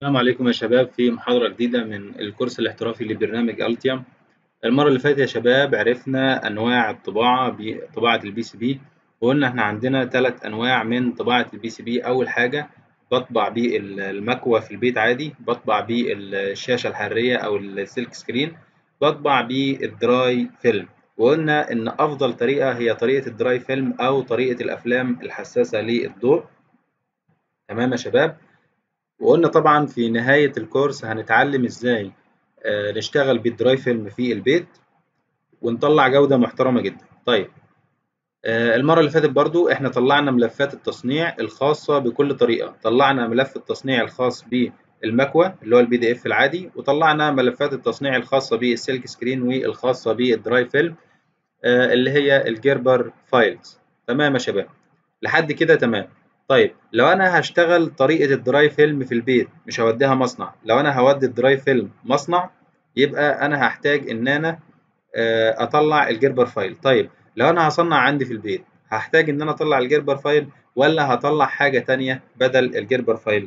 السلام عليكم يا شباب في محاضرة جديدة من الكورس الاحترافي لبرنامج التيم المرة اللي فاتت يا شباب عرفنا أنواع الطباعة بطباعة البي سي بي وقلنا احنا عندنا ثلاث أنواع من طباعة البي سي بي أول حاجة بطبع بالمكوى في البيت عادي بطبع بالشاشة الحرارية أو السلك سكرين بطبع بالدراي فيلم وقلنا إن أفضل طريقة هي طريقة الدراي فيلم أو طريقة الأفلام الحساسة للضوء تمام يا شباب وقلنا طبعا في نهاية الكورس هنتعلم ازاي آه نشتغل بالدراي فيلم في البيت ونطلع جودة محترمة جدا طيب آه المرة اللي فاتت برضو احنا طلعنا ملفات التصنيع الخاصة بكل طريقة طلعنا ملف التصنيع الخاص بالمكوى اللي هو البي دي اف العادي وطلعنا ملفات التصنيع الخاصة بالسلك سكرين والخاصة بالدراي فيلم آه اللي هي الجيربر فايلز تمام يا شباب لحد كده تمام طيب لو انا هشتغل طريقه الدراي فيلم في البيت مش هوديها مصنع لو انا هودي الدراي فيلم مصنع يبقى انا هحتاج ان انا اطلع الجيربر فايل طيب لو انا هصنع عندي في البيت هحتاج ان انا اطلع الجيربر فايل ولا هطلع حاجه تانية بدل الجيربر فايل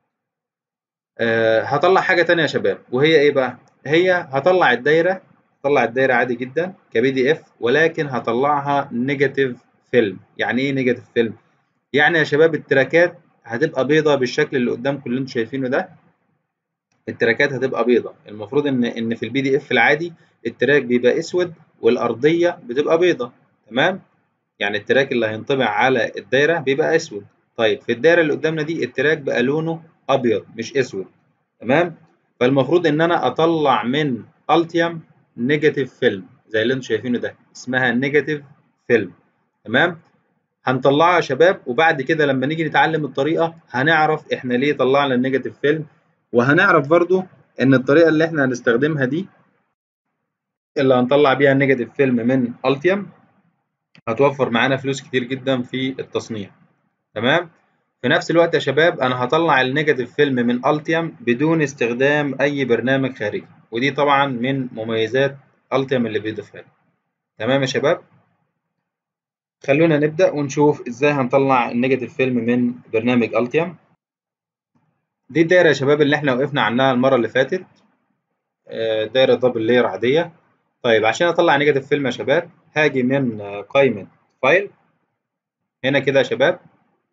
أه هطلع حاجه تانية يا شباب وهي ايه بقى هي هطلع الدايره هطلع الدايره عادي جدا كبي دي اف ولكن هطلعها نيجاتيف فيلم يعني ايه نيجاتيف فيلم يعني يا شباب التراكات هتبقى بيضة بالشكل اللي قدامكم اللي انتم شايفينه ده التراكات هتبقى بيضة المفروض ان ان في البي دي اف العادي التراك بيبقى اسود والارضية بتبقى بيضة تمام يعني التراك اللي هينطبع على الدايرة بيبقى اسود طيب في الدايرة اللي قدامنا دي التراك بقى لونه ابيض مش اسود تمام فالمفروض ان انا اطلع من التيم نيجاتيف فيلم زي اللي انتم شايفينه ده اسمها نيجاتيف فيلم تمام هنطلعها يا شباب وبعد كده لما نيجي نتعلم الطريقه هنعرف احنا ليه طلعنا النيجاتيف فيلم وهنعرف برضو ان الطريقه اللي احنا هنستخدمها دي اللي هنطلع بيها النيجاتيف فيلم من التيم هتوفر معانا فلوس كتير جدا في التصنيع تمام في نفس الوقت يا شباب انا هطلع النيجاتيف فيلم من التيم بدون استخدام اي برنامج خارجي ودي طبعا من مميزات التيم اللي بيضيفها لي تمام يا شباب خلونا نبدأ ونشوف ازاي هنطلع النيجاتيف فيلم من برنامج التيم دي الدايرة يا شباب اللي احنا وقفنا عنها المرة اللي فاتت دايرة دبل لاير عادية طيب عشان اطلع نيجاتيف فيلم يا شباب هاجي من قائمة فايل هنا كده يا شباب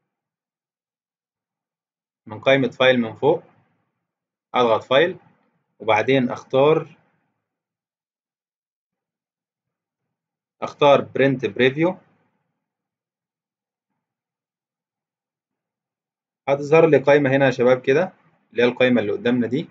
من قائمة فايل من فوق اضغط فايل وبعدين اختار اختار برنت بريفيو هتظهر لي قائمة هنا يا شباب كده اللي هي القائمة اللي قدامنا دي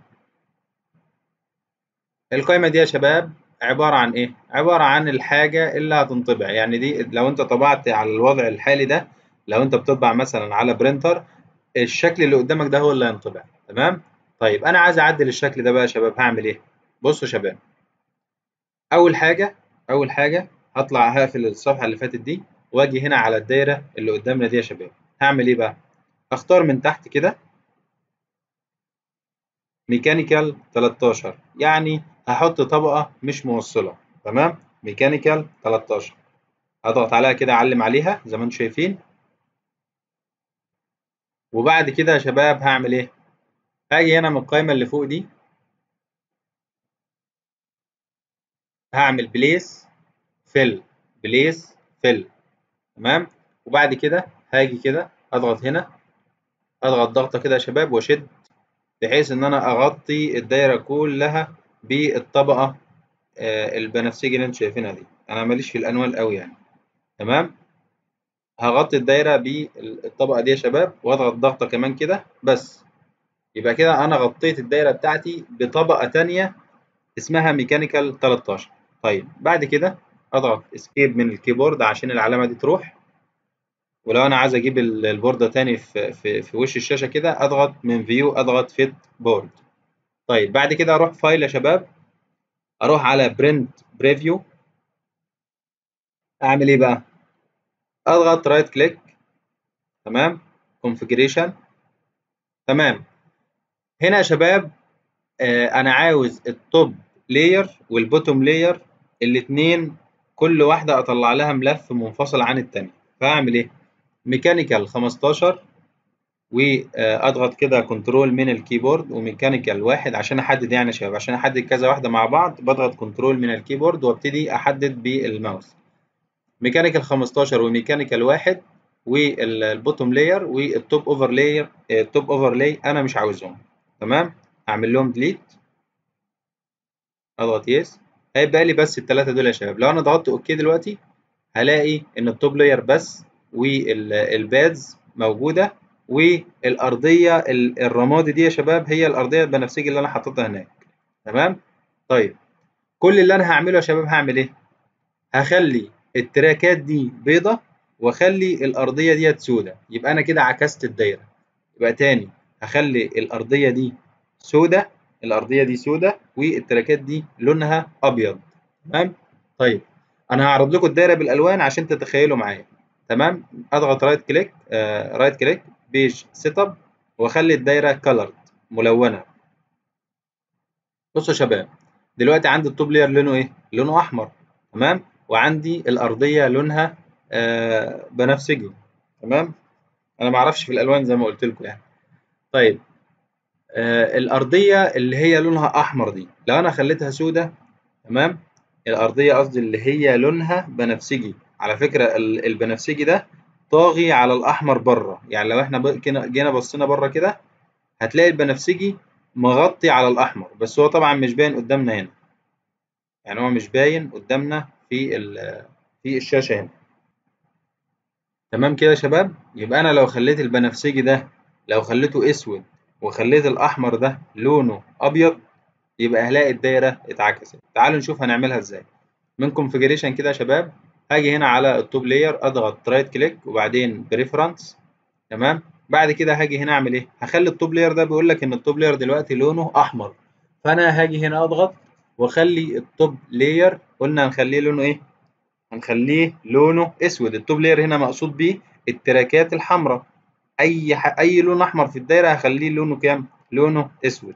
القائمة دي يا شباب عبارة عن ايه؟ عبارة عن الحاجة اللي هتنطبع يعني دي لو انت طبعت على الوضع الحالي ده لو انت بتطبع مثلا على برينتر الشكل اللي قدامك ده هو اللي هينطبع تمام؟ طيب انا عايز اعدل الشكل ده بقى يا شباب هعمل ايه؟ بصوا يا شباب اول حاجة اول حاجة هطلع هقفل الصفحة اللي فاتت دي واجي هنا على الدايرة اللي قدامنا دي يا شباب هعمل ايه بقى؟ اختار من تحت كده ميكانيكال 13 يعني هحط طبقة مش موصلة تمام ميكانيكال 13 هضغط عليها كده اعلم عليها زي ما انتم شايفين وبعد كده يا شباب هعمل ايه هاجي هنا من القائمة اللي فوق دي هعمل بليس فيل بليس فيل تمام وبعد كده هاجي كده اضغط هنا اضغط ضغطه كده يا شباب واشد بحيث ان انا اغطي الدايره كلها بالطبقه البنفسجي اللي انتم شايفينها دي انا ماليش في الانوال قوي يعني تمام هغطي الدايره بالطبقه دي يا شباب واضغط ضغطه كمان كده بس يبقى كده انا غطيت الدايره بتاعتي بطبقه تانية اسمها ميكانيكال 13 طيب بعد كده اضغط اسكيب من الكيبورد عشان العلامه دي تروح ولو انا عايز اجيب البوردة تاني في, في, في وش الشاشة كده اضغط من فيو اضغط فيت بورد طيب بعد كده اروح فايل يا شباب اروح على برنت بريفيو اعمل ايه بقى اضغط رايت كليك تمام كونفيجريشن تمام هنا يا شباب آه انا عاوز التوب لاير والبوتوم لاير الاتنين كل واحدة اطلع لها ملف منفصل عن التانية فاعمل ايه ميكانيكال 15 واضغط كده كنترول من الكيبورد وميكانيكال واحد عشان احدد يعني يا شباب عشان احدد كذا واحده مع بعض بضغط كنترول من الكيبورد وابتدي احدد بالماوس ميكانيكال 15 وميكانيكال واحد والبوتوم لاير والتوب اوفر لاير التوب اوفر لاي انا مش عاوزهم تمام اعمل لهم ديليت اضغط يس هيبقى لي بس الثلاثه دول يا شباب لو انا ضغطت اوكي دلوقتي هلاقي ان التوب لاير بس والبادز موجوده والارضيه الرمادي دي يا شباب هي الارضيه البنفسجي اللي انا حاططها هناك تمام طيب كل اللي انا هعمله يا شباب هعمل ايه هخلي التراكات دي بيضه واخلي الارضيه ديت سودة يبقى انا كده عكست الدايره يبقى تاني هخلي الارضيه دي سودة الارضيه دي سودة والتراكات دي لونها ابيض تمام طيب انا هعرض لكم الدايره بالالوان عشان تتخيلوا معايا تمام اضغط رايت كليك آه رايت كليك بيج سيت اب واخلي الدايره كلرد ملونه بصوا يا شباب دلوقتي عندي التوب لير لونه ايه لونه احمر تمام وعندي الارضيه لونها آه بنفسجي تمام انا ما اعرفش في الالوان زي ما قلت لكم يعني طيب آه الارضيه اللي هي لونها احمر دي لو انا خليتها سودة تمام الارضيه قصدي اللي هي لونها بنفسجي على فكره البنفسجي ده طاغي على الاحمر بره يعني لو احنا جينا بصينا بره كده هتلاقي البنفسجي مغطي على الاحمر بس هو طبعا مش باين قدامنا هنا يعني هو مش باين قدامنا في في الشاشه هنا تمام كده يا شباب يبقى انا لو خليت البنفسجي ده لو خليته اسود وخليت الاحمر ده لونه ابيض يبقى هلاقي الدايره اتعكست تعالوا نشوف هنعملها ازاي من كونفيجريشن كده يا شباب هاجي هنا على التوب لاير اضغط رايت كليك وبعدين بريفرنس تمام بعد كده هاجي هنا اعمل ايه هخلي التوب لاير ده بيقول لك ان التوب لاير دلوقتي لونه احمر فانا هاجي هنا اضغط واخلي التوب لاير قلنا هنخليه لونه ايه هنخليه لونه اسود التوب لاير هنا مقصود بيه التراكات الحمراء اي ح... اي لون احمر في الدايره هخليه لونه كام لونه اسود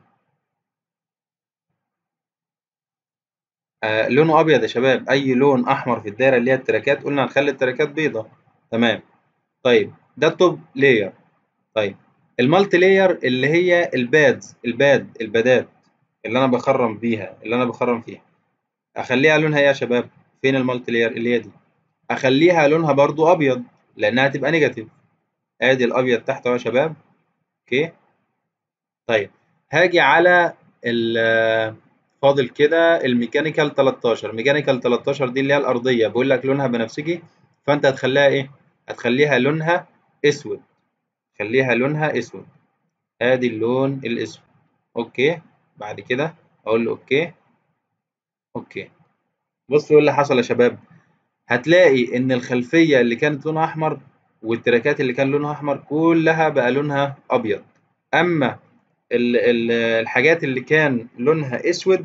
آه لونه ابيض يا شباب اي لون احمر في الدايره اللي هي التراكات قلنا هنخلي التراكات بيضه تمام طيب ده التوب لاير طيب المالتي لاير اللي هي البادز الباد البادات اللي انا بخرم بيها اللي انا بخرم فيها اخليها لونها ايه يا شباب فين المالتي لاير اللي هي دي اخليها لونها برضو ابيض لانها تبقى نيجاتيف ادي الابيض تحت اهو يا شباب اوكي طيب هاجي على فاضل كده الميكانيكال 13 ميكانيكال 13 دي اللي هي الارضيه بيقول لك لونها بنفسجي فانت هتخليها ايه هتخليها لونها اسود خليها لونها اسود ادي اللون الاسود اوكي بعد كده اقول له اوكي اوكي بصوا ايه اللي حصل يا شباب هتلاقي ان الخلفيه اللي كانت لونها احمر والتراكات اللي كان لونها احمر كلها بقى لونها ابيض اما ال ال الحاجات اللي كان لونها اسود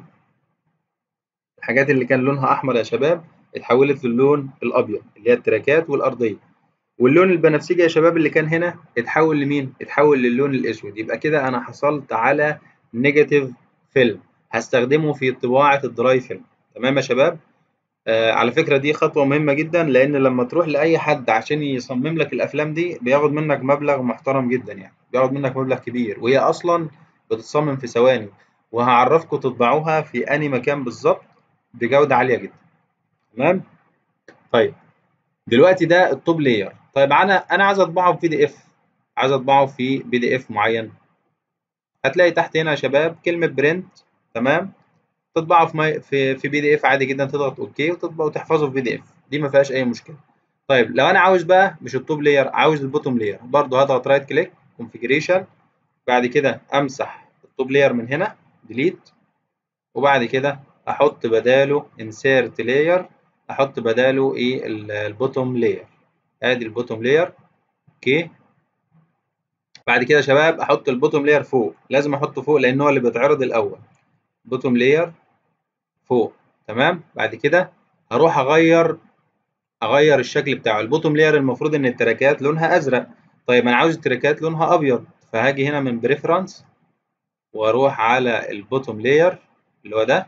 الحاجات اللي كان لونها احمر يا شباب اتحولت للون الابيض اللي هي التراكات والارضيه واللون البنفسجي يا شباب اللي كان هنا اتحول لمين اتحول للون الاسود يبقى كده انا حصلت على نيجاتيف فيلم هستخدمه في طباعه الدراي فيلم تمام يا شباب آه على فكره دي خطوه مهمه جدا لان لما تروح لاي حد عشان يصمم لك الافلام دي بياخد منك مبلغ محترم جدا يعني بياخد منك مبلغ كبير وهي اصلا بتتصمم في ثواني وهعرفكم تطبعوها في انهي مكان بالظبط بجوده عاليه جدا تمام طيب دلوقتي ده التوب لاير طيب انا انا عايز اطبعه في بي دي اف عايز اطبعه في بي دي اف معين هتلاقي تحت هنا يا شباب كلمه برنت تمام تطبعه في مي... في في بي دي اف عادي جدا تضغط اوكي وتطبع وتحفظه في بي دي اف دي ما فيهاش اي مشكله طيب لو انا عاوز بقى مش التوب لاير عاوز البوتوم لاير برضه هضغط رايت كليك كونفيجريشن بعد كده امسح التوب لاير من هنا ديليت وبعد كده احط بداله انسيرت لاير احط بداله ايه البوتوم لاير ادي البوتوم لاير اوكي بعد كده يا شباب احط البوتوم لاير فوق لازم احطه فوق لان هو اللي بيتعرض الاول بوتوم لاير فوق تمام بعد كده هروح اغير اغير الشكل بتاعه البوتوم لاير المفروض ان التراكات لونها ازرق طيب انا عاوز التراكات لونها ابيض فهاجي هنا من بريفرنس واروح على البوتوم لاير اللي هو ده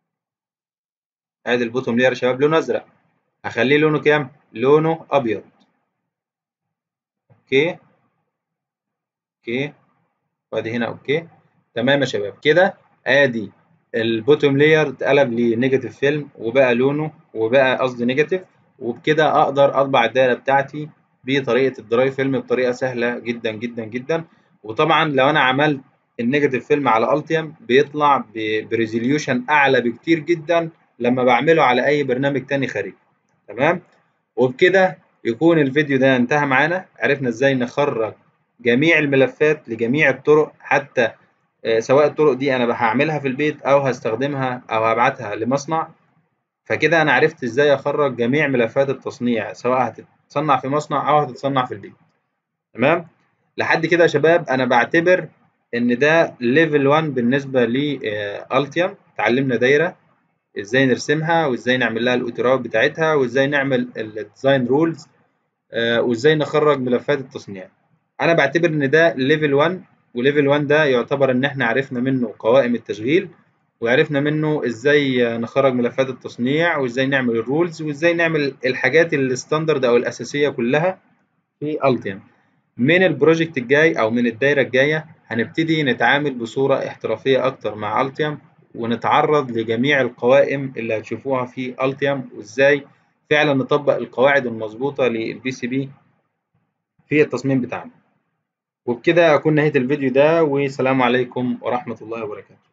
ادي البوتوم لاير يا شباب لونه ازرق هخليه لونه كام لونه ابيض اوكي اوكي وادي هنا اوكي تمام يا شباب كده ادي البوتوم لاير اتقلب لنيجاتيف فيلم وبقى لونه وبقى قصدي نيجاتيف وبكده اقدر اطبع الدايره بتاعتي بطريقه الدراي فيلم بطريقه سهله جدا جدا جدا وطبعا لو انا عملت النيجاتيف فيلم على التيم بيطلع بريزوليوشن اعلى بكتير جدا لما بعمله على اي برنامج تاني خارجي تمام وبكده يكون الفيديو ده انتهى معانا عرفنا ازاي نخرج جميع الملفات لجميع الطرق حتى سواء الطرق دي انا هعملها في البيت او هستخدمها او هبعتها لمصنع فكده انا عرفت ازاي اخرج جميع ملفات التصنيع سواء هتتصنع في مصنع او هتتصنع في البيت تمام لحد كده يا شباب انا بعتبر ان ده ليفل 1 بالنسبه لالتيم اتعلمنا دايره ازاي نرسمها وازاي نعمل لها الاوتوراوت بتاعتها وازاي نعمل الديزاين رولز وازاي نخرج ملفات التصنيع انا بعتبر ان ده ليفل 1 وليفل 1 ده يعتبر ان احنا عرفنا منه قوائم التشغيل وعرفنا منه ازاي نخرج ملفات التصنيع وازاي نعمل الرولز وازاي نعمل الحاجات الستاندرد او الاساسيه كلها في التيم من البروجكت الجاي او من الدايره الجايه هنبتدي نتعامل بصوره احترافيه اكتر مع التيم ونتعرض لجميع القوائم اللي هتشوفوها في التيم وازاي فعلا نطبق القواعد المظبوطه للبي سي بي في التصميم بتاعنا وبكده اكون نهيت الفيديو ده والسلام عليكم ورحمه الله وبركاته